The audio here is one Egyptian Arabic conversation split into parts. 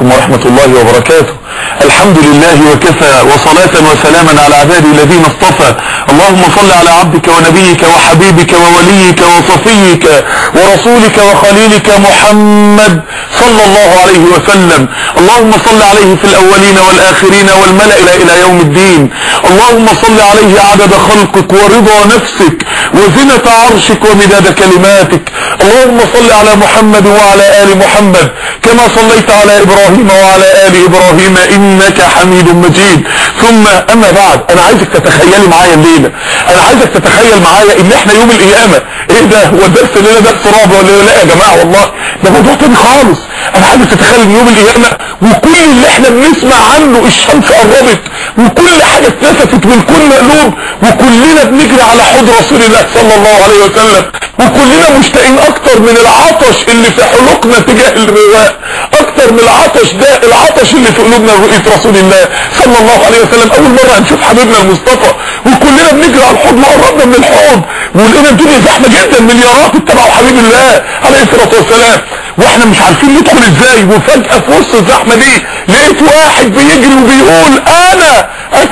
عليكم ورحمة الله وبركاته الحمد لله وكفى وصلاة وسلاما على عباده الذين اصطفى اللهم صل على عبدك ونبيك وحبيبك ووليك وصفيك ورسولك وخليلك محمد صلى الله عليه وسلم اللهم صل عليه في الأولين والآخرين والملأ إلى يوم الدين اللهم صل عليه عدد خلقك ورضا نفسك وزنة عرشك ومداد كلماتك اللهم صل على محمد وعلى آل محمد كما صليت على إبراهيم وعلى آل إبراهيم إنك حميد مجيد ثم أما بعد أنا عايزك تتخيلي معايا الليلة أنا عايزك تتخيل معايا إن إحنا يوم القيامة إيه ده هو الدرس الليلة درس رعب ولا لا يا جماعة والله ده موضوع تاني خالص أنا عايزك تتخيل إن يوم القيامة وكل اللي إحنا بنسمع عنه الشمس قربت وكل حاجة اتنسفت والكون مقلوب وكلنا بنجري على حوض رسول الله صلى الله عليه وسلم وكلنا مشتاقين اكتر من العطش اللي في حلقنا تجاه الرواء اكتر من العطش ده العطش اللي في قلوبنا رؤية رسول الله صلى الله عليه وسلم اول مرة هنشوف حبيبنا المصطفى وكلنا بنجري على الحوض وقربنا من الحوض ولقينا الدنيا زحمة جدا مليارات اتبعوا حبيب الله عليه الصلاة والسلام واحنا مش عارفين ندخل ازاي وفجأة في وسط الزحمة دي لقيت واحد بيجري وبيقول انا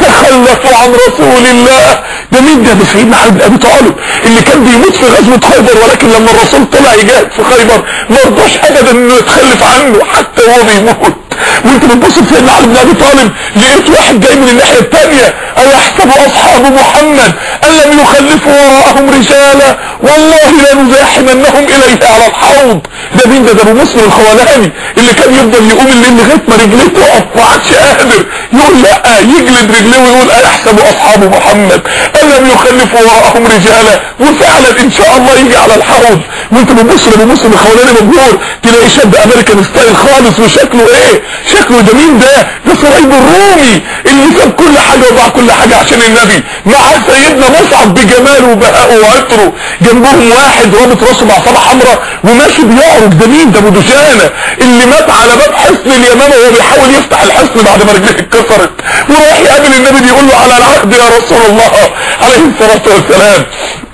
اتخلف عن رسول الله ده مين ده ده سيدنا علي بن ابي طالب اللي كان بيموت في غزوة خيبر ولكن لما الرسول طلع يجاهد في خيبر ما رضاش ابدا انه يتخلف عنه حتى وهو بيموت وانت بتبص لسيدنا علي بن ابي طالب لقيت واحد جاي من الناحيه الثانيه ايحسب اصحاب محمد ان لم يخلفوا وراءهم رجالا والله لنزاحمنهم اليه على الحوض ده مين ده ده ابو مسلم الخولاني اللي كان يفضل يقوم الليل لغايه ما رجليه تقف ما عادش قادر يقول لا يجلد رجليه ويقول ايحسب اصحاب محمد ان لم يخلفوا وراءهم رجالا وفعلا ان شاء الله يجي على الحوض وانت بتبص لابو مسلم الخولاني مبهور تلاقي شاب امريكان ستايل خالص وشكله ايه شكله ده مين ده ده صهيب الرومي اللي ساب كل حاجه وباع كل حاجه عشان النبي مع سيدنا مصعب بجماله وبهائه وعطره جنبهم واحد رابط راسه بعصابه حمراء وماشي بيعرج ده مين ده ابو دجانه اللي مات على باب حصن اليمامه وهو بيحاول يفتح الحصن بعد ما رجليه اتكسرت وراح يقابل النبي بيقول له على العهد يا رسول الله عليه الصلاه والسلام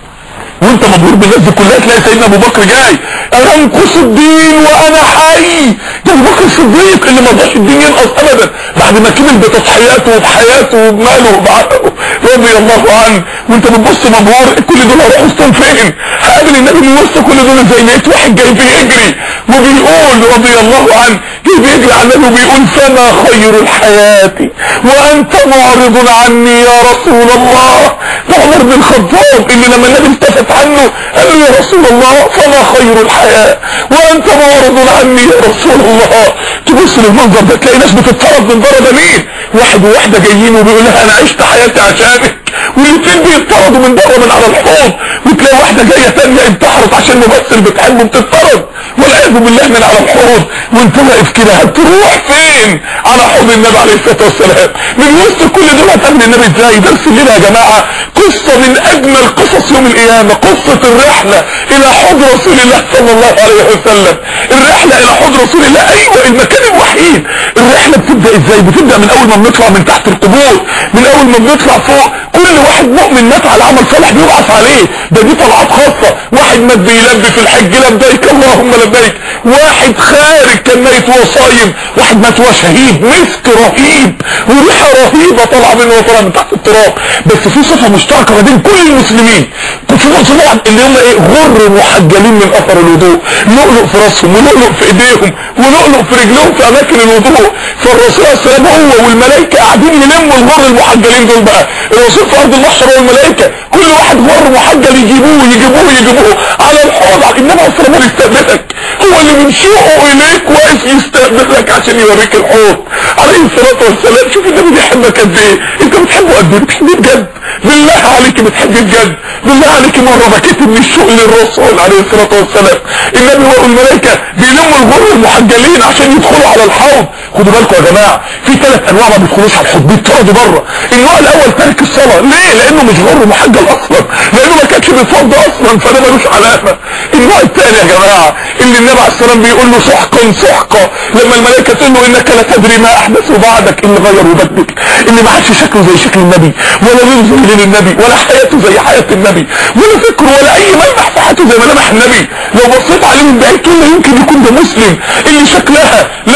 وانت مبهور بالناس دي كلها تلاقي سيدنا ابو بكر جاي انقص الدين وانا حي ده ابو بكر الصديق اللي ما رضاش الدين ينقص ابدا بعد ما كمل بتضحياته وبحياته وبماله وبعقله رضي الله عنه وانت بتبص مبهور كل دول هروح وسطهم فين هقابل النبي من وسط كل دول زي لقيت واحد جاي بيجري وبيقول رضي الله عنه جاي بيجري على النبي وبيقول فما خير الحياة وانت معرض عني يا رسول الله ده عمر بن الخطاب اللي لما النبي التفت عنه قال له يا رسول الله فما خير الحياة وانت معرض عني يا رسول الله تبص للمنظر ده تلاقي ناس بتتطرد من بره ده مين واحد وواحده جايين وبيقول لها انا عشت حياتي عشانك والاثنين بيتطردوا من بره من على الحوض وتلاقي واحده جايه ثانيه انتحرت عشان ممثل بتحبه بتتطرد والعياذ بالله من على الحوض وانت واقف كده هتروح فين على حوض النبي عليه الصلاه والسلام من وسط كل دول هتقابل النبي ازاي درس الليله يا جماعه قصه من اجمل قصص يوم القيامه قصه الرحله الى حوض رسول الله صلى الله عليه وسلم الرحله الى حوض رسول الله ايوه المكان الوحيد الرحله بتبدا ازاي بتبدا من اول ما بنطلع من تحت القبور من اول ما بنطلع فوق كل واحد مؤمن مات على عمل صالح بيبعث عليه ده دي طلعات خاصه واحد مات بيلبي في الحج لبيك اللهم لبيك واحد خارج كان ميت وهو صايم واحد مات وهو شهيد مسك رهيب وريحه رهيبه طالعه منه وطالعه من تحت التراب بس في صفه مشتركه ما بين كل المسلمين في صفه اللي هم ايه غر محجلين من اثر الوضوء لؤلؤ في راسهم ولؤلؤ في ايديهم ولؤلؤ في رجلهم في اماكن الوضوء فالرسول عليه السلام هو والملائكه قاعدين يلموا الغر المحجلين دول بقى الرسول في ارض المحشر والملائكه كل واحد غر محجل يجيبوه يجيبوه يجيبوه على الحوض النبي عليه الصلاه والسلام يستقبلك هو اللي من شوقه اليك واقف يستقبلك عشان يوريك الحوض عليه الصلاه والسلام شوف النبي بيحبك قد ايه انت بتحبه قد ايه بتحبيه بجد بالله عليك بتحبيه بجد بالله عليك مره بكيت من الشوق للرسول عليه الصلاه والسلام النبي والملائكه بيلموا الغر المحجلين عشان يدخلوا على الحوض خدوا بالكم يا جماعه في ثلاث انواع ما بيدخلوش على الحوض بيطردوا بره النوع الاول ترك الصلاه ليه لانه مش غر محجل اصلا لانه ما كانش بيتوضى اصلا فده ملوش علامه النوع الثاني يا جماعه اللي النبي عليه السلام بيقول له سحقا سحقا لما الملائكه تقول له انك لا تدري ما احدثه بعدك اللي غير وبدل اللي ما عادش شكله زي شكل النبي ولا لونه زي لون النبي ولا حياته زي حياه النبي ولا فكره ولا اي ملمح في حياته زي ملامح النبي لو بصيت عليه من بعيد تقول له يمكن يكون ده مسلم اللي شكلها لا شكلها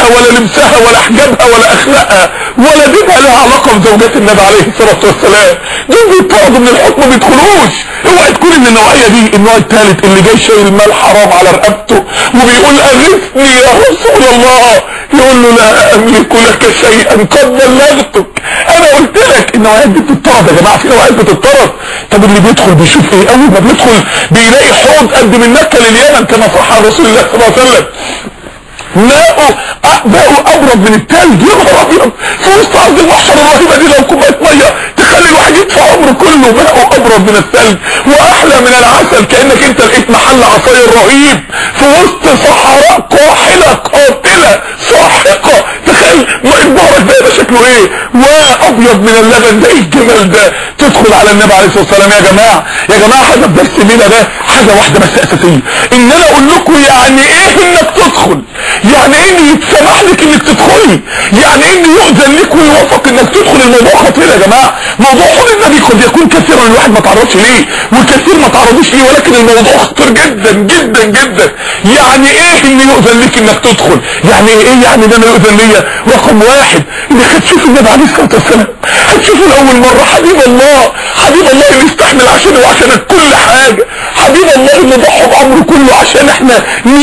لبسها ولا لبسها ولا حجابها ولا اخلاقها ولا دينها لها علاقه بزوجات النبي عليه الصلاه والسلام دول بيطردوا من الحكم ما بيدخلوش اوعى تكون ان النوعيه دي النوع الثالث اللي جاي شايل المال حرام على رقبته وبيقول اغثني يا رسول الله يقول له لا املك لك شيئا قد بلغتك انا قلت لك النوعيات دي بتطرد يا جماعه في نوعيات بتطرد طب اللي بيدخل بيشوف ايه اول ما بيدخل بيلاقي حوض قد من مكه لليمن كما صح عن رسول الله صلى الله عليه وسلم ماءه بقوا ابرد من التلج يا نهار ابيض في وسط ارض المحشر الرهيبه دي لو كوبايه ميه تخلي الواحد يدفع عمره كله ماءه ابرد من التلج واحلى من العسل كانك انت لقيت محل عصاير رهيب في وسط صحراء قاحله قاتله ساحقه تخيل البهرك ده يبقى شكله ايه وابيض من اللبن ده ايه الجمال ده تدخل على النبي عليه الصلاه والسلام يا جماعه يا جماعه هدف درس لينا ده حاجه واحده بس اساسيه ان انا اقول لكم يعني ايه انك تدخل يعني ايه ان يتسمح لك انك تدخلي يعني ايه ان يؤذن لك ويوافق انك تدخل الموضوع خطير يا جماعه موضوع حول النبي قد يكون كثيرا الواحد ما تعرضش ليه وكثير ما تعرضوش ليه ولكن الموضوع خطير جدا جدا جدا يعني ايه ان يؤذن لك انك تدخل يعني ايه يعني ان انا يؤذن ليا رقم واحد انك هتشوف النبي عليه الصلاه والسلام هتشوفه لاول مره حبيب الله حبيب الله اللي يستحمل عشانه وعشانك كل حاجه حبيب الله اللي ضحى بعمره كله عشان احنا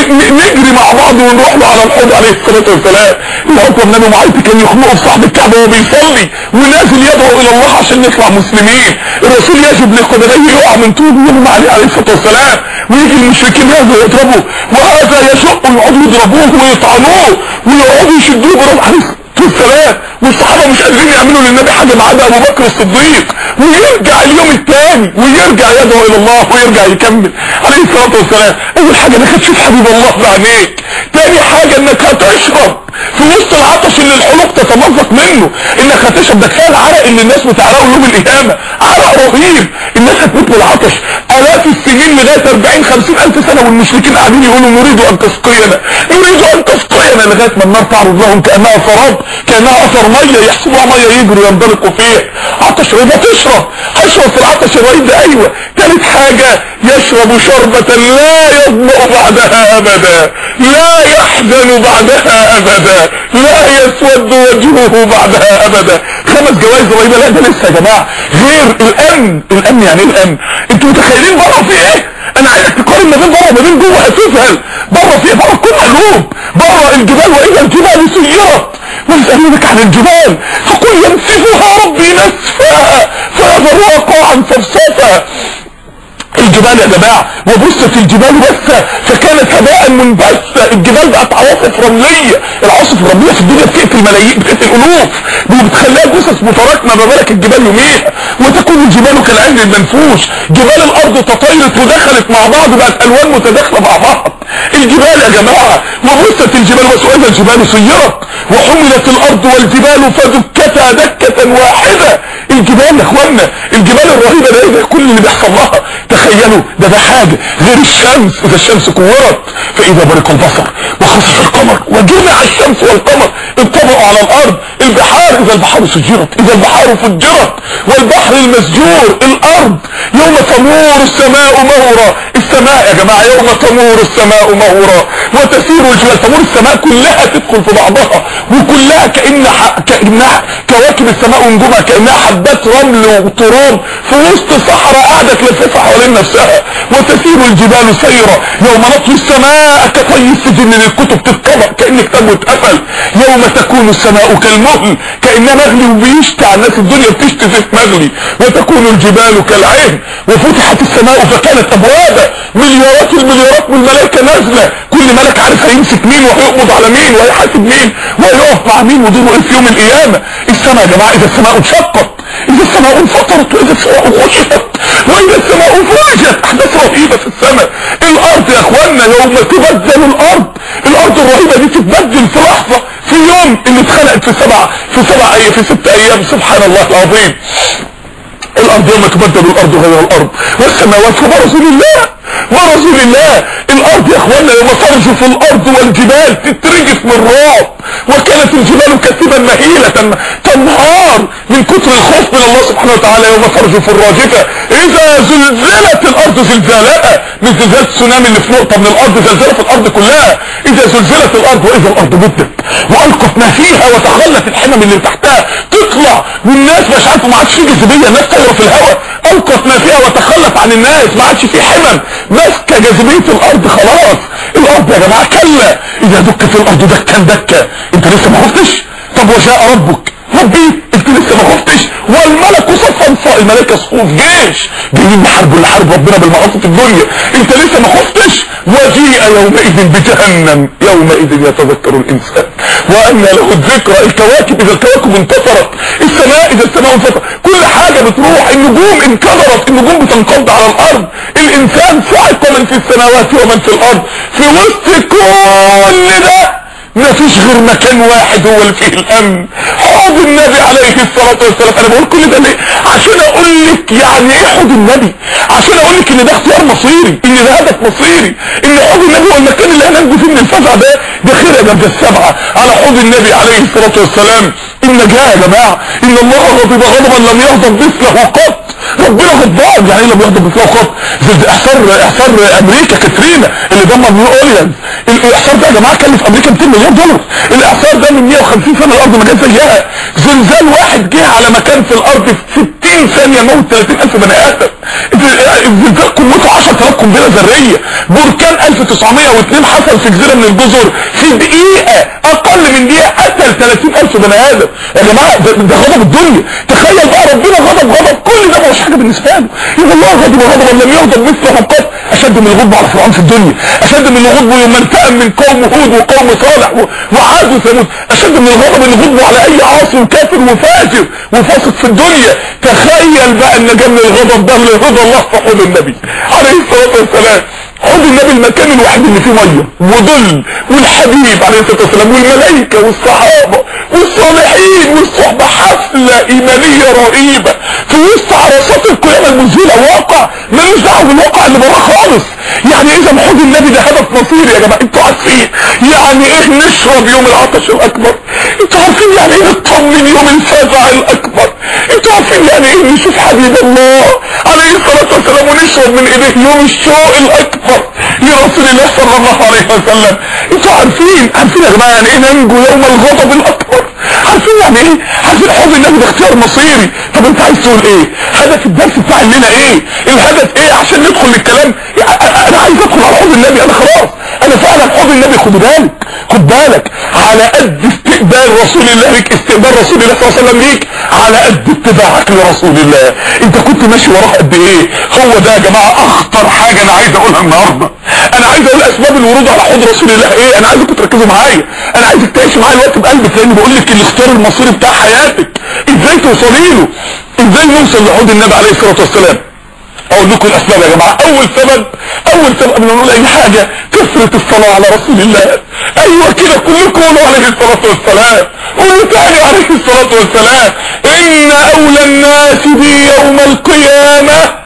نجري مع بعض ونروح له على الحوض عليه الصلاه والسلام العقبه النبي معاذ كان يخنقه في صاحب الكعبه وهو بيصلي ونازل يدعو الى الله عشان يطلع مسلمين الرسول يجب لقدميه يقع من طول يوم عليه عليه الصلاه والسلام ويجي المشركين يهزوا يضربوا وهذا يشق ويقعدوا يضربوه ويطعنوه ويقعدوا يشدوه براسه عليه السلام والصحابه مش قادرين يعملوا للنبي حاجه ما عدا ابو بكر الصديق ويرجع اليوم الثاني ويرجع يدعو الى الله ويرجع يكمل عليه الصلاه والسلام اول حاجه انك هتشوف حبيب الله بعينيك تاني حاجه انك هتشرب في وسط العطش اللي الحلوق تتمزق منه انك هتشرب ده كفايه العرق اللي الناس بتعرقه يوم القيامه عرق رهيب الناس هتموت من العطش الاف السنين لغايه 40 50 الف سنه والمشركين قاعدين يقولوا نريد ان تسقينا نريد ان تسقينا لغايه ما النار تعرض لهم كانها سراب كانها اثر ميه يحسبوها ميه يجروا ينطلقوا فيها عطش رهيب تشرب هشرب في العطش الرهيب ده ايوه ثالث حاجه يشرب شربة لا يظمأ بعدها ابدا لا يحزن بعدها ابدا لا يسود وجهه بعدها ابدا خمس جوائز رهيبه لا ده لسه يا جماعه غير الامن الامن يعني ايه الامن انتوا متخيلين بره في ايه انا عايزك تقارن ما بين بره وما بين جوه هتفهم بره في بره كل قلوب بره الجبال واذا الجبال سيرت ويسألونك عن الجبال فقل ينسفها ربي نسفا فيذرها قاعا صفصفا الجبال يا جماعة وبصت الجبال بس فكانت هباء منبثة الجبال بقت عواصف رملية العواصف الرملية في الدنيا بتقتل ملايين بتقتل الالوف بتخليها جثث متراكمة ما بالك الجبال يوميها وتكون الجبال كالعهن المنفوش جبال الارض تطايرت ودخلت مع بعض بقت الوان متداخلة مع بعض الجبال يا جماعة وبصت الجبال وسئلت الجبال سيرت وحملت الارض والجبال فدكتا دكة واحدة الجبال يا اخوانا الجبال الرهيبة ده كل اللي بيحصل لها تخيلوا ده ده حاجة غير الشمس اذا الشمس كورت فاذا برق البصر وخسف القمر وجمع الشمس والقمر انطبقوا على الارض البحار اذا البحار سجرت اذا البحار فجرت والبحر المسجور الارض يوم تمور السماء مورا السماء يا جماعة يوم تمور السماء مورا وتسير الجبال تمور السماء كلها تدخل في بعضها وكلها كأن كأنها كواكب السماء ونجومها كأنها حبات رمل وتراب في وسط صحراء قاعدة تلففها حوالين نفسها وتسير الجبال سيرا يوم نطوي السماء كطي السجن للكتب تتطبق كأن كتابه اتقفل يوم تكون السماء كالمهل كأنها مغلي وبيشتع الناس الدنيا بتشتي زيت مغلي وتكون الجبال كالعين وفتحت السماء فكانت ابوابا مليارات المليارات من الملائكة نازلة كل ملك عارف هيمسك مين وهيقبض على مين وهيحاسب مين وهيقف مع مين ودوره ايه في يوم القيامة السماء يا جماعة اذا السماء انشقت اذا السماء انفطرت واذا السماء خشفت واذا السماء فرجت احداث رهيبة في السماء الارض يا اخوانا يوم تبدل الارض الارض الرهيبة دي تتبدل في لحظة في يوم اللي اتخلقت في سبع في سبع ايام في ست ايام سبحان الله العظيم الارض يوم تبدل الارض غير الارض والسماوات وبرسول الله ورسول الله الارض يا اخوانا يوم ترجف الارض والجبال تترجف من رعب وكانت الجبال كثيبا مهيلة تنهار من كتر الخوف من الله سبحانه وتعالى يوم ترجف الراجفة اذا زلزلت الارض زلزالها من زلزال السونامي اللي في نقطة من الارض زلزلة في الارض كلها اذا زلزلت الارض واذا الارض مدت والقت ما فيها وتخلت الحمم اللي تحتها تطلع والناس مش عارفه ما عادش في جاذبيه الناس طايره في الهواء القت ما فيها وتخلت عن الناس ما عادش في حمم ماسكه جاذبيه الارض خلاص الارض يا جماعه كلا اذا دكت الارض دكا دكا انت لسه ما خفتش طب وجاء ربك ربي انت لسه ما خفتش والملك صفا صفا الملائكه صفوف جيش جايين يحاربوا اللي حارب ربنا بالمعاصي في الدنيا انت لسه ما خفتش وجيء يومئذ بجهنم يومئذ يتذكر الانسان وان له الذكرى الكواكب اذا الكواكب انتصرت السماء اذا السماء انفطرت كل حاجه بتروح النجوم انكدرت النجوم بتنقض على الارض الانسان صعق من في السماوات ومن في الارض في وسط كل ده ما فيش غير مكان واحد هو اللي فيه الامن حوض النبي عليه الصلاة والسلام انا بقول كل ده ليه عشان اقول لك يعني ايه حوض النبي عشان اقول لك ان ده اختيار مصيري ان ده هدف مصيري ان حوض النبي هو المكان اللي هننجو فيه من الفزع ده ده خير يا جنب السبعة على حوض النبي عليه الصلاة والسلام النجاة يا جماعة ان الله غضب غضبا لم يغضب مثله قط ربنا غضبان يعني لم يغضب مثله قط زي احصار احصار امريكا كاترينا اللي دمر نيو اورينز الاحصار ده يا جماعة كلف امريكا 200 مليون دولار الاعصار ده من 150 سنة الارض ما كانت زيها زلزال واحد جه على مكان في الارض في 60 ثانية موت 30000 بني ادم الزلزال قوته 10000 قنبلة ذرية بركان 1902 حصل في جزيرة من الجزر في دقيقة اقل من دقيقة قتل 30000 بني ادم يا جماعة ده, ده غضب الدنيا تخيل بقى ربنا غضب غضب كل ده مش حاجة بالنسبة له يقول الله غضب غضبا لم يغضب مثله قط اشد من الغضب على فرعون في الدنيا اشد من الغضب يوم انتقم من قوم هود وقوم صالح وعاد وثمود اشد من الغضب اللي غضبوا على اي عاصي وكافر وفاجر وفاسق في الدنيا تخيل بقى ان جنب الغضب ده لرضا الله في حوض النبي عليه الصلاه والسلام حوض النبي المكان الوحيد اللي فيه ميه وظل والحبيب عليه الصلاه والسلام والملائكه والصحابه والصالحين والصحبه حفله ايمانيه رهيبه في وسط عرصات القيامه المذهله واقع ملوش دعوه بالواقع اللي براه خالص يعني اذا حوض النبي ده هدف مصيري يا جماعه انتوا عارفين يعني ايه نشرب يوم العطش الاكبر انتوا عارفين يعني ايه نطمن يوم الفزع الاكبر انتوا عارفين يعني ايه نشوف حبيب الله عليه الصلاه والسلام ونشرب من ايديه يوم الشوق الاكبر لرسول الله صلى الله عليه وسلم انتوا عارفين عارفين يا جماعه يعني ايه ننجو يوم الغضب الاكبر عارفين يعني ايه عارفين حوض النبي ده اختيار مصيري طب انت عايز تقول ايه هدف الدرس بتاع الليله ايه الهدف ايه عشان ندخل للكلام انا عايز ادخل على حوض النبي انا خلاص انا فعلا حوض النبي خد بالك خد بالك على قد استقبال رسول الله ليك استقبال رسول الله صلى الله عليه وسلم ليك على قد اتباعك لرسول الله انت كنت ماشي وراه قد ايه هو ده يا جماعه اخطر حاجه انا عايز اقولها النهارده انا عايز اقول اسباب الورود على حوض رسول الله ايه انا عايزكم تركزوا معايا انا عايزك تعيش معايا الوقت بقلبك لاني بقول لك الاختيار المصيري بتاع حياتك ازاي توصلي له ازاي نوصل لحوض النبي عليه الصلاه والسلام اقول لكم الاسباب يا جماعه اول سبب اول سبب قبل ما نقول اي حاجه كثره الصلاه على رسول الله ايوه كده كلكم قولوا عليه الصلاه والسلام قولوا تاني عليه الصلاه والسلام ان اولى الناس بي يوم القيامه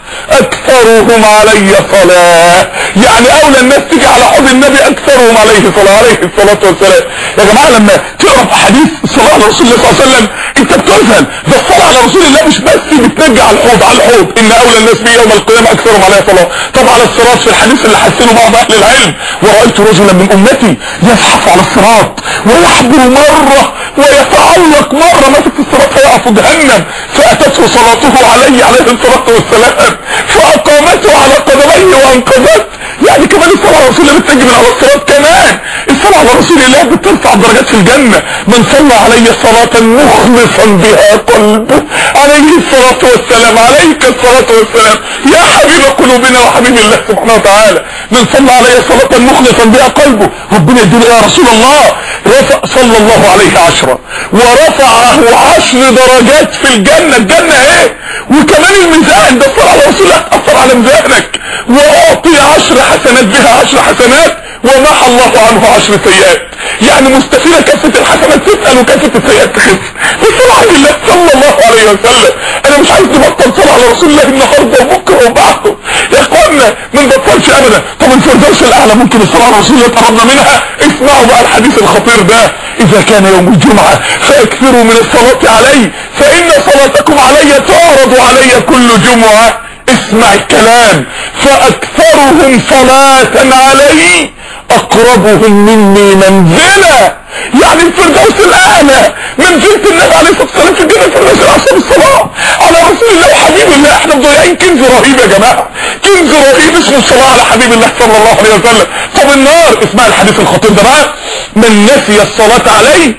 اكثرهم علي صلاة يعني اولى الناس تيجي على حوض النبي اكثرهم عليه صلاة عليه الصلاة والسلام يا جماعة لما تقرا في حديث الصلاة على رسول الله صلى الله عليه وسلم انت بتفهم ده الصلاة على رسول الله مش بس بتنجي على الحوض على الحوض ان اولى الناس بي يوم القيامة اكثرهم علي صلاة طب على الصراط في الحديث اللي حسنه بعض اهل العلم ورأيت رجلا من امتي يزحف على الصراط ويحبر مرة ويتعلق مرة ماسك في الصراط فيقع في جهنم فاتته صلاته علي عليه الصلاة والسلام فاقامته على قدميه وانقذته يعني كمان الصلاة على رسول الله بتنجي من على الصراط كمان الصلاة على رسول الله بترفع درجات في الجنة من صلى علي صلاة مخلصا بها قلبه عليه الصلاة والسلام عليك الصلاة والسلام يا حبيب قلوبنا وحبيب الله سبحانه وتعالى من صلى علي صلاة مخلصا بها قلبه ربنا يديله يا رسول الله رفع صلى الله عليه عشرة ورفعه عشر درجات في الجنة الجنة ايه وكمان الميزان ده الصلاة على رسول الله تأثر على ميزانك واعطي عشر حسنات بها عشر حسنات ومحى الله عنه عشر سيئات يعني مستفيدة كافة الحسنات تسأل وكافة السيئات تخف بالصلاة على الله صلى الله عليه وسلم انا مش عايز نبطل صلاة على رسول الله النهاردة وبكرة وبعده يا اخوانا ما نبطلش ابدا طب الفردوس الاعلى ممكن الصلاة على رسول الله تقربنا منها اسمعوا بقى الحديث الخطير ده اذا كان يوم الجمعة فاكثروا من الصلاة علي فان صلاتكم علي تعرض علي كل جمعة اسمع الكلام فاكثرهم صلاة علي اقربهم مني منزلة يعني الفردوس الاعلى منزلة النبي عليه الصلاة والسلام في الجنة الفردوس الاعلى بالصلاة على رسول الله وحبيب الله احنا مضيعين كنز رهيب يا جماعة كنز رهيب اسمه الصلاة على حبيب الله صلى الله عليه وسلم طب النار اسمع الحديث الخطير ده بقى من نسي الصلاة عليه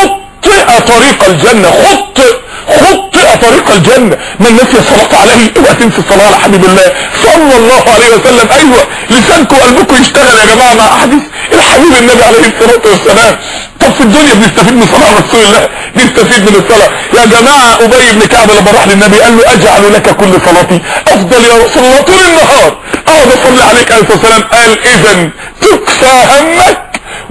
خطئ طريق الجنة خطئ خطئ طريق الجنة من نسي الصلاة عليه اوعى تنسي الصلاة على حبيب الله صلى الله عليه وسلم ايوه لسانكم وقلبكم يشتغل يا جماعة مع احاديث الحبيب النبي عليه الصلاة والسلام طب في الدنيا بنستفيد من صلاة رسول الله بنستفيد من الصلاة يا جماعة ابي بن كعب لما راح للنبي قال له اجعل لك كل صلاتي افضل يا رسول الله طول النهار اقعد اصلي عليك عليه الصلاة والسلام قال اذا تكفى همك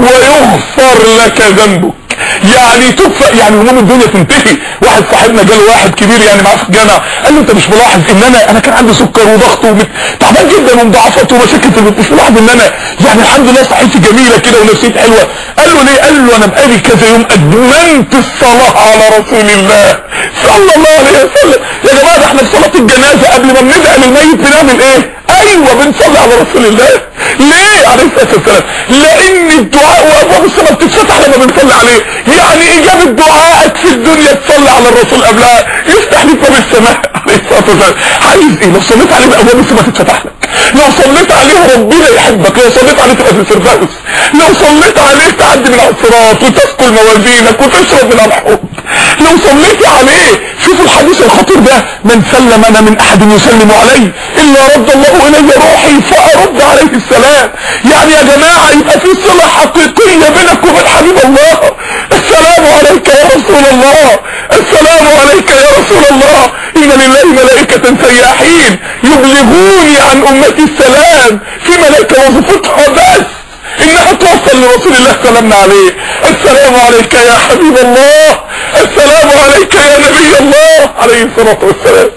ويغفر لك ذنبك يعني تكفى يعني هموم الدنيا تنتهي واحد صاحبنا جاله واحد كبير يعني معاه في الجامعه قال له انت مش ملاحظ ان انا انا كان عندي سكر وضغط ومت... تعبان جدا ومضاعفات ومشاكل في البيت مش ملاحظ ان انا يعني الحمد لله صحتي جميله كده ونفسيتي حلوه قال له ليه قال له انا بقالي كذا يوم ادمنت الصلاه على رسول الله صلى الله عليه وسلم يا جماعه ده احنا في صلاه الجنازه قبل ما بندعي للميت بنعمل ايه ايوه بنصلي على رسول الله ليه عليه الصلاه والسلام لان الدعاء وابواب السماء بتتفتح لما بنصلي عليه يعني اجابه دعائك في الدنيا تصلي على الرسول قبلها يفتح لك باب السماء عليه الصلاه والسلام عايز ايه لو صليت عليه ابواب السماء تتفتح لك لو صليت عليه ربنا يحبك لو صليت عليه تبقى في الفردوس لو صليت عليه تعدي من على الصراط وتثقل موازينك وتشرب من الحوض لو صليت عليه شوفوا الحديث الخطير ده من سلم انا من احد يسلم علي الا رد الله الي روحي فارد عليه السلام يعني يا جماعة يبقى في صلة حقيقية بينك وبين حبيب الله السلام عليك يا رسول الله السلام عليك يا رسول الله ان لله ملائكة سياحين يبلغوني عن امتي السلام في ملائكة وظيفتها بس انها توصل لرسول الله سلامنا عليه السلام عليك يا حبيب الله السلام عليك يا نبي الله عليه الصلاة والسلام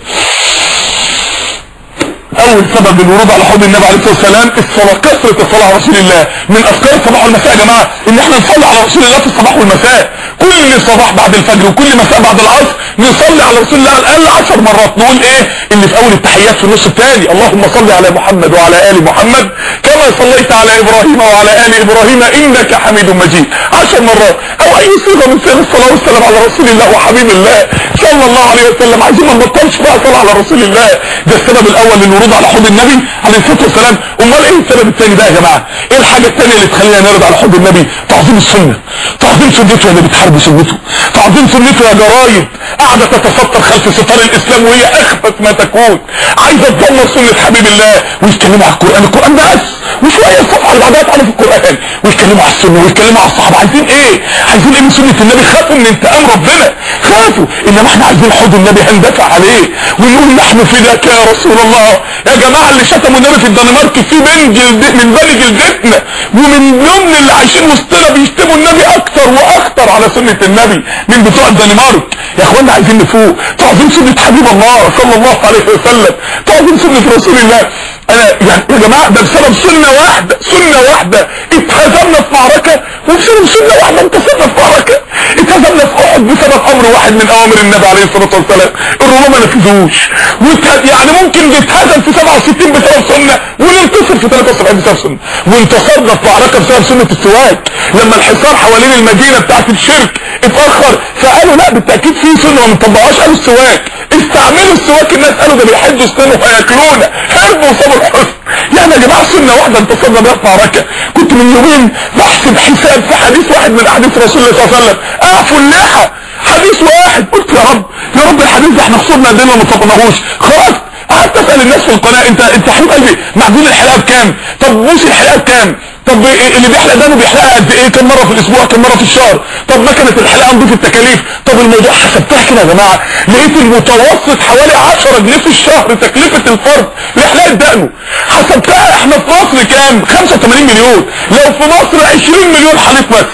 اول سبب للورود على حوض النبي عليه الصلاه والسلام الصلاه كثره الصلاه على رسول الله من اذكار الصباح والمساء يا جماعه ان احنا نصلي على رسول الله في الصباح والمساء كل صباح بعد الفجر وكل مساء بعد العصر نصلي على رسول الله على الاقل 10 مرات نقول ايه اللي في اول التحيات في النص الثاني اللهم صل على محمد وعلى ال محمد كما صليت على ابراهيم وعلى ال ابراهيم انك حميد مجيد 10 مرات او اي صيغه من صيغ الصلاه والسلام على رسول الله وحبيب الله صلى الله عليه وسلم عايزين ما نبطلش بقى صلاه على رسول الله ده السبب الاول للورود على حوض النبي عليه الصلاه والسلام امال ايه السبب الثاني بقى يا جماعه ايه الحاجه الثانيه اللي تخلينا نرد على حوض النبي تعظيم السنه تعظيم سنته اللي بتحارب سنته تعظيم سنته يا جرايد قاعده تتستر خلف ستار الاسلام وهي اخبث ما تكون عايزه تدمر سنه حبيب الله ويتكلموا على القران القران بس وشويه الصفحه اللي بعدها تعالى في القران ويتكلموا على السنه ويتكلموا على الصحابه عايزين ايه عايزين ايه من سنه النبي خافوا من انتقام ربنا خافوا انما احنا عايزين حوض النبي هندافع عليه ونقول نحن فداك يا رسول الله يا جماعه اللي شتموا النبي في الدنمارك في من جلد من بني جلدتنا ومن ضمن اللي عايشين وسطنا بيشتموا النبي اكتر واكتر على سنه النبي من بتوع الدنمارك يا اخوانا عايزين نفوق تعظيم سنه حبيب الله صلى الله عليه وسلم تعظيم سنه رسول الله انا يعني يا جماعه ده بسبب سنه واحده سنه واحده اتهزمنا في معركه وبسبب سنه واحده انتصرنا في معركه اتهزمنا في احد بسبب امر واحد من اوامر النبي عليه الصلاه والسلام الرومان ما نفذوش وت- يعني ممكن نتهزم في 67 بسبب سنه وننتصر في 73 بسبب سنه وانتصرنا في معركه بسبب سنه السواك لما الحصار حوالين المدينه بتاعت الشرك اتاخر فقالوا لا بالتاكيد في سنه وما طبقوهاش قالوا السواك استعملوا السواك الناس قالوا ده بيحدوا سنانه وهياكلونا هربوا وصابوا الحزن يعني يا جماعه سنه واحده انتصرنا بيها في معركه كنت من يومين بحسب حساب في حديث واحد من احاديث رسول الله صلى الله عليه وسلم اعفوا اللحى حديث واحد قلت يا رب يا رب الحديث ده احنا خسرنا قدنا وما طبقناهوش خلاص قعدت اسال الناس في القناه انت انت حبيب قلبي معدول الحلاقه بكام طب بوس الحلاقه بكام طب إيه اللي بيحلق دانه بيحلقها قد ايه كم مره في الاسبوع كم مره في الشهر طب مكنه الحلاقه نضيف التكاليف طب الموضوع حسبتها كده يا جماعه لقيت المتوسط حوالي 10 جنيه في الشهر تكلفه الفرد لحلاقه دقنه حسبتها احنا في مصر كام 85 مليون لو في مصر 20 مليون حليق بس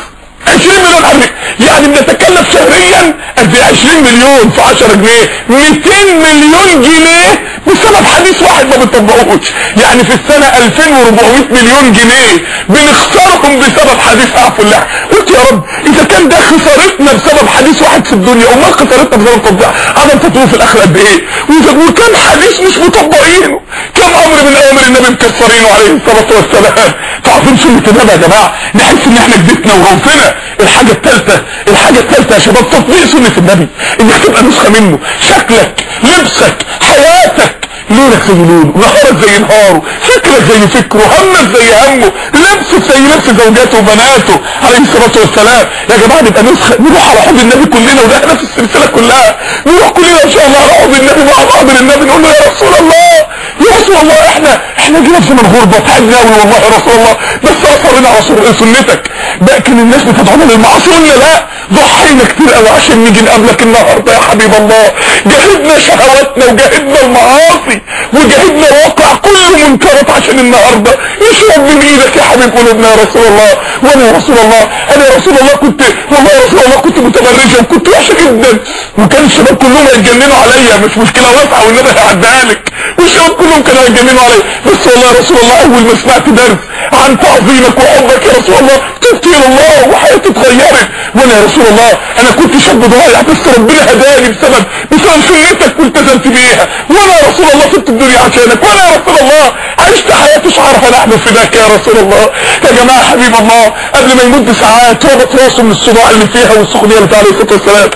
20 مليون حديث يعني بنتكلف شهريا قد 20 مليون في 10 جنيه 200 مليون جنيه بسبب حديث واحد ما بنطبقوش يعني في السنة 2400 مليون جنيه بنخسرهم بسبب حديث اعفو الله قلت يا رب اذا كان ده خسارتنا بسبب حديث واحد في الدنيا امال خسارتنا بسبب تطبيق عدم تطبيق في الاخر قد ايه وكان حديث مش مطبقينه كم امر من اوامر النبي مكسرينه عليه الصلاه والسلام تعرفين سنه النبي يا جماعه نحس ان احنا جدتنا وغوصنا الحاجه الثالثه الحاجه الثالثه يا شباب تطبيق سنه النبي انك تبقى نسخه منه شكلك لبسك حياتك ليلك زي ليله نهارك زي نهاره فكرك زي فكره همك زي همه لبسك زي لبس زوجاته وبناته عليه الصلاة والسلام يا جماعة نبقى نسخة نروح على حوض النبي كلنا وده احنا في السلسلة كلها نروح كلنا ان شاء الله على حوض النبي مع بعض النبي نقول له يا رسول الله يا رسول الله احنا احنا جينا في زمن غربة تعبنا قوي والله يا رسول الله بس اثرنا على سنتك لكن الناس بتدعونا للمعصية ولا لا ضحينا كتير قوي عشان نيجي نقابلك النهارده يا حبيب الله جاهدنا شهواتنا وجاهدنا المعاصي وجاهدنا واقع كل منكرات عشان النهارده يشرب من ايدك يا حبيب قلوبنا يا رسول الله وانا يا رسول الله انا يا رسول الله كنت والله يا رسول الله كنت متبرجه وكنت وحشه جدا وكان الشباب كلهم هيتجننوا عليا مش مشكله واسعه والنبي هيعديها لك والشباب كلهم كانوا هيتجننوا عليا بس والله يا رسول الله اول ما سمعت درس عن تعظيمك وحبك يا رسول الله تبت الى الله وحياتي اتغيرت وانا يا رسول الله انا كنت شاب ضايع بس ربنا هداني بسبب بسبب سنتك والتزمت بيها وانا يا رسول الله سبت الدنيا عشانك وانا يا رسول الله عشت حياتي شعرها لحم فداك يا رسول الله يا جماعه حبيب الله قبل ما يموت بساعات ربط راسه من الصداع اللي فيها والسخونيه اللي عليه الصلاه والسلام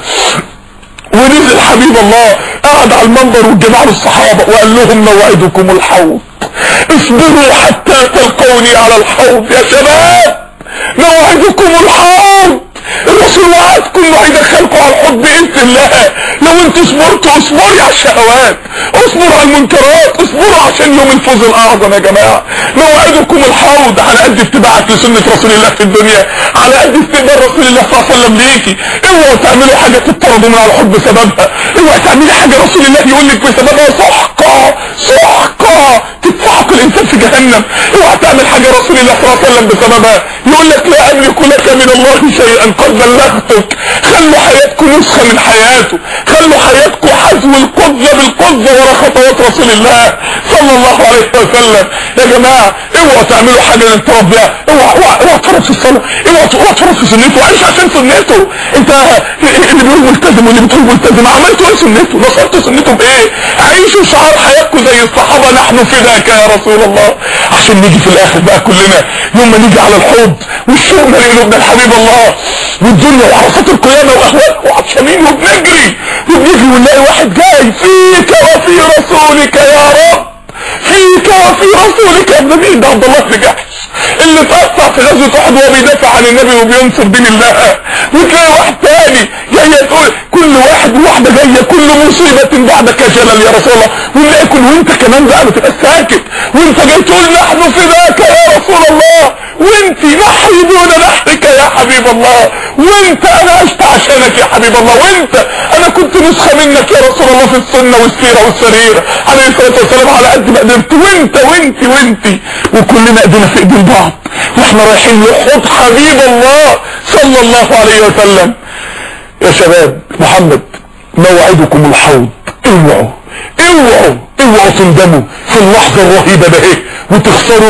ونزل حبيب الله قعد على المنبر والجماعه الصحابه وقال لهم موعدكم الحوض اصبروا حتى تلقوني على الحوض يا شباب موعدكم الحوض الرسول وعدكم انه هيدخلكم على الحوض باذن الله لو انتوا صبرتوا اصبروا على الشهوات اصبروا على المنكرات اصبروا عشان يوم الفوز الاعظم يا جماعه موعدكم الحوض على قد اتباعك لسنه رسول الله في الدنيا على قد استقبال رسول الله صلى الله عليه وسلم ليكي اوعوا تعملوا حاجه تطردوا من على الحوض بسببها اوعوا تعملي حاجه رسول الله يقول لك بسببها سحقه سحقه تتسحق الانسان في جهنم اوعى تعمل حاجه رسول الله صلى الله عليه وسلم بسببها يقول لك لا املك لك من الله شيئا قد بلغتك خلوا حياتكم نسخه من حياته خلوا حياتكم حذو القذة بالقذة ورا خطوات رسول الله صلى الله عليه وسلم يا جماعه اوعوا تعملوا حاجه للتراب بيها اوعوا اوعوا اوعوا تفرط في الصلاه اوعوا اوعوا تفرط في سنته وعيش عشان سنته انت اللي بيقول ملتزم واللي بتقول ملتزم عملتوا ايه سنته نصرتوا سنته بايه عيشوا شعار حياتكم زي الصحابه نحن فداك يا رسول الله عشان نيجي في الاخر بقى كلنا يوم ما نيجي على الحوض والشوق مالي قلوبنا الحبيب الله والدنيا وعرفات القيامه واهواء وعطشانين وبنجري وبنجري ونلاقي واحد جاي فيك وفي رسولك يا رب فيك وفي رسولك يا ابن مين ده عبد الله بن جحش اللي اتقطع في غزوه احد وهو بيدافع عن النبي وبينصر دين الله وتلاقي واحد تاني جاي تقول كل واحد وواحده جايه كل مصيبه بعدك جلل يا رسول الله ونلاقي كل وانت كمان بقى ما تبقاش ساكت وانت جاي تقول نحن فداك يا رسول الله وانت نحي دون نحرك يا حبيب الله وانت انا عشت عشانك يا حبيب الله وانت انا كنت نسخه منك يا رسول الله في السنه والسيره والسريره عليه الصلاه والسلام على قد ما قدرت وانت وانت وانت وكلنا ايدينا في ايدين بعض واحنا رايحين لحوض حبيب الله صلى الله عليه وسلم يا شباب محمد موعدكم الحوض اوعوا اوعوا اوعوا تندموا في اللحظة الرهيبة ده ايه وتخسروا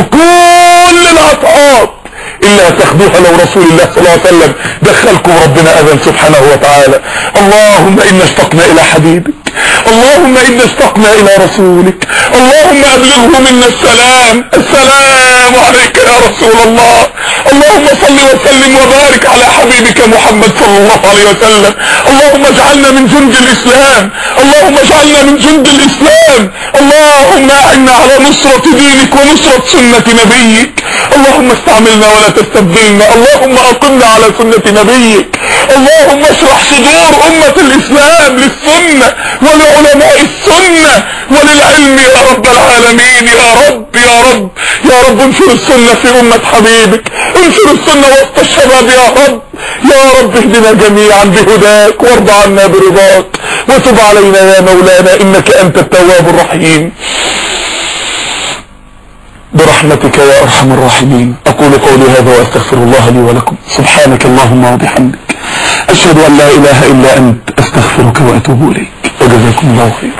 كل العطاءات الا تاخدوها لو رسول الله صلى الله عليه وسلم دخلكم ربنا اذن سبحانه وتعالى اللهم انا اشتقنا الى حبيبك اللهم انا اشتقنا الى رسولك اللهم ابلغه منا السلام السلام عليك يا رسول الله اللهم صل وسلم وبارك على حبيبك محمد صلى الله عليه وسلم اللهم اجعلنا من جند الاسلام اللهم اجعلنا من جند الاسلام اللهم اعنا على نصرة دينك ونصرة سنة نبيك اللهم استعملنا ولا تستبدلنا اللهم اقمنا على سنة نبيك اللهم اشرح صدور امة الاسلام للسنة ولعلماء السنة وللعلم يا رب العالمين يا رب يا رب يا رب انشر السنة في امة حبيبك انشر السنة وسط الشباب يا رب يا رب اهدنا جميعا بهداك وارض عنا برضاك وتب علينا يا مولانا انك انت التواب الرحيم برحمتك برحمتك يا ارحم الراحمين اقول قولي هذا واستغفر الله لي ولكم سبحانك اللهم وبحمدك اشهد ان لا اله الا انت استغفرك واتوب اليك وجزاكم الله خيرا